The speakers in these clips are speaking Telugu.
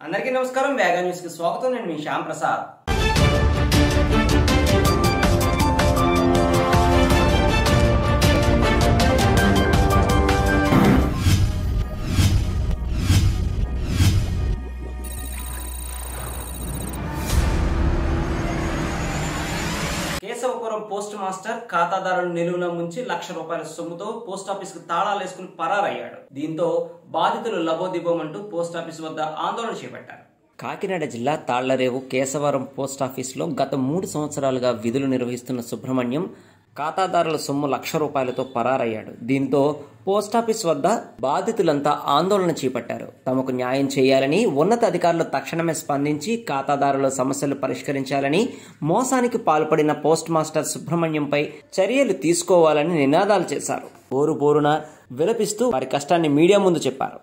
అందరికీ నమస్కారం వేగా న్యూస్ కి స్వాగతం నేను మీ శ్యామ్ ప్రసాద్ కేశవపురం పోస్ట్ మాస్టర్ ఖాతాదారుల నిలువున ముంచి లక్ష రూపాయల సొమ్ముతో పోస్ట్ ఆఫీస్ కు తాళాలు వేసుకుని పరారయ్యాడు దీంతో బాధితులు లబోదిబోమంటూ పోస్ట్ ఆఫీస్ వద్ద ఆందోళన చేపట్టారు కాకినాడ జిల్లా తాళ్లరేవు కేశవరం పోస్ట్ ఆఫీసులో గత మూడు సంవత్సరాలుగా విధులు నిర్వహిస్తున్న సుబ్రహ్మణ్యం ఖాతాదారుల సొమ్ము లక్ష రూపాయలతో పరారయ్యాడు దీంతో పోస్టాఫీస్ వద్ద బాధితులంతా ఆందోళన చేపట్టారు తమకు న్యాయం చేయాలని ఉన్నత అధికారులు తక్షణమే స్పందించి ఖాతాదారుల సమస్యలు పరిష్కరించాలని మోసానికి పాల్పడిన పోస్ట్ మాస్టర్ సుబ్రహ్మణ్యంపై చర్యలు తీసుకోవాలని నినాదాలు చేశారు పోరు పోరున విలపిస్తూ వారి కష్టాన్ని మీడియా ముందు చెప్పారు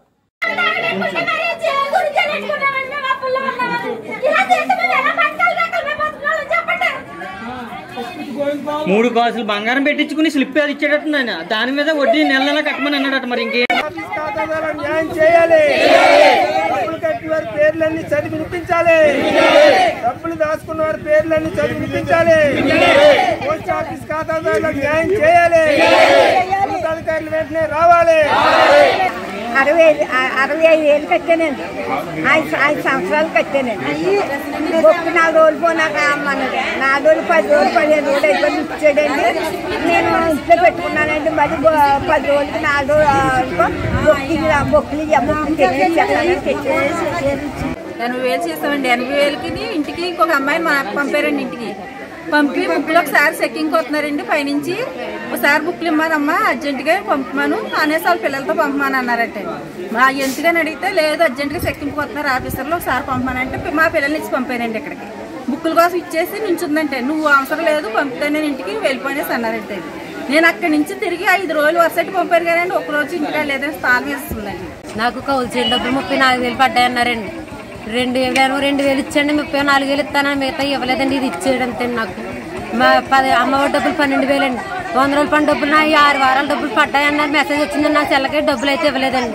మూడు కాసులు బంగారం పెట్టించుకుని స్లిప్ అది ఇచ్చేటట్టు ఆయన దాని మీద వడ్డీ నెల నెల కట్టమని అన్నాడట మరి ఇంకే ఆఫీస్ ఖాతాదారులకు న్యాయం చేయాలి డబ్బులు కట్టిన వారి పేర్లన్నీ చదివి వినిపించాలి డబ్బులు దాచుకున్న వారి పేర్లన్నీ చదివి వినిపించాలి పోస్ట్ ఆఫీస్ ఖాతాదారులకు న్యాయం చేయాలి ఉన్నతాధికారులు వెంటనే రావాలి అరవై ఐదు అ- అరవై ఐదు వేలు కట్టానండి ఐదు ఐదు సంవత్సరాలు కట్టానండి బొక్కు నాలుగు రోజులు పోనాక అమ్మన్నాడు నాలుగు రోజులు పది రోజులు పదిహేను రోజులు అయిపోయి ఇచ్చాడండి నేను ఇంట్లో పెట్టుకున్నానండి మరి బొ- పది రోజులకి నాలుగు రోజులు బొక్కులు బొక్కులు బొక్కులు తెచ్చేసాను తెచ్చేసి ఎనభై వేలు చేసామండి ఎనభై వేలకి ఇంటికి ఇంకొక అమ్మాయిని మా పంపారండి ఇంటికి పంపి బుక్లు ఒకసారి చెక్కింగ్ వస్తున్నారండి పైనుంచి ఒకసారి బుక్లు ఇమ్మనమ్మా అర్జెంటుగా పంపమాను అనేసి వాళ్ళ పిల్లలతో పంపమని అన్నారంటే మా ఎందుకని అడిగితే లేదు అర్జెంటుగా చెక్కింపు వస్తున్నారు ఆఫీసర్లు ఒకసారి పంపమానంటే మా పిల్లల్ని ఇచ్చి పంపానండి ఇక్కడికి బుక్కుల కోసం ఇచ్చేసి నించుందంటే నువ్వు అవసరం లేదు పంపితే నేను ఇంటికి వెళ్ళిపోయినేసి అన్నారంటే నేను అక్కడి నుంచి తిరిగి ఐదు రోజులు వరుసటి పంపాను కదండి ఒక రోజు ఇంటికి లేదని స్థానం వేస్తుందండి నాకు కౌలు చేయని డబ్బులు ముప్పై నాలుగు వేలు పడ్డాయన్నారండి రెండు వేలు రెండు వేలు ఇచ్చండి ముప్పై నాలుగు వేలు ఇస్తానని మిగతా ఇవ్వలేదండి ఇది ఇచ్చేయడం అంతే నాకు మా పది అమ్మఒడి డబ్బులు పన్నెండు వేలండి వంద రోజుల పని డబ్బులు నా ఈ ఆరు వారాల డబ్బులు పడ్డాయన్నారు మెసేజ్ వచ్చింది నా చెల్లకి డబ్బులు అయితే ఇవ్వలేదండి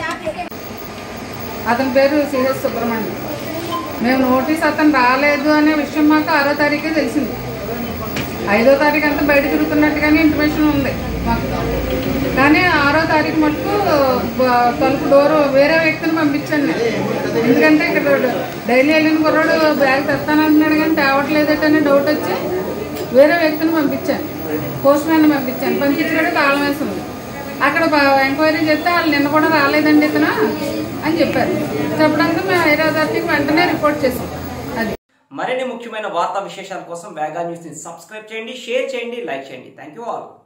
అతని పేరు సిహెచ్ సుబ్రహ్మణ్యం మేము నోటీస్ అతను రాలేదు అనే విషయం మాకు ఆరో తారీఖే తెలిసింది ఐదో తారీఖు అంతా బయట తిరుగుతున్నట్టుగానే ఇన్ఫర్మేషన్ ఉంది మాకు కానీ ఆరో తారీఖు మటుకు బ- తలుపు డోర్ వేరే వ్యక్తిని పంపించాను నేను ఎందుకంటే ఇక్కడ డైలీ వెళ్ళిన కుర్రాడు బ్యాగ్ తెస్తానంటున్నాడు కానీ తేవట్లేదటనే డౌట్ వచ్చి వేరే వ్యక్తిని పంపించాను పోస్ట్ మ్యాన్ పంపించాను పంపించినట్టు తాళం వేసింది అక్కడ బ- ఎంక్వైరీ చేస్తే వాళ్ళు నిన్న కూడా రాలేదండి ఇతను అని చెప్పారు చెప్పడానికి మేము ఐదో తారీఖు వెంటనే రిపోర్ట్ చేసాం అది మరిన్ని ముఖ్యమైన వార్తా విశేషాల కోసం వేగా న్యూస్ ని సబ్స్క్రైబ్ చేయండి షేర్ చేయండి లైక్ చేయండి థ్యాంక్ యూ ఆల్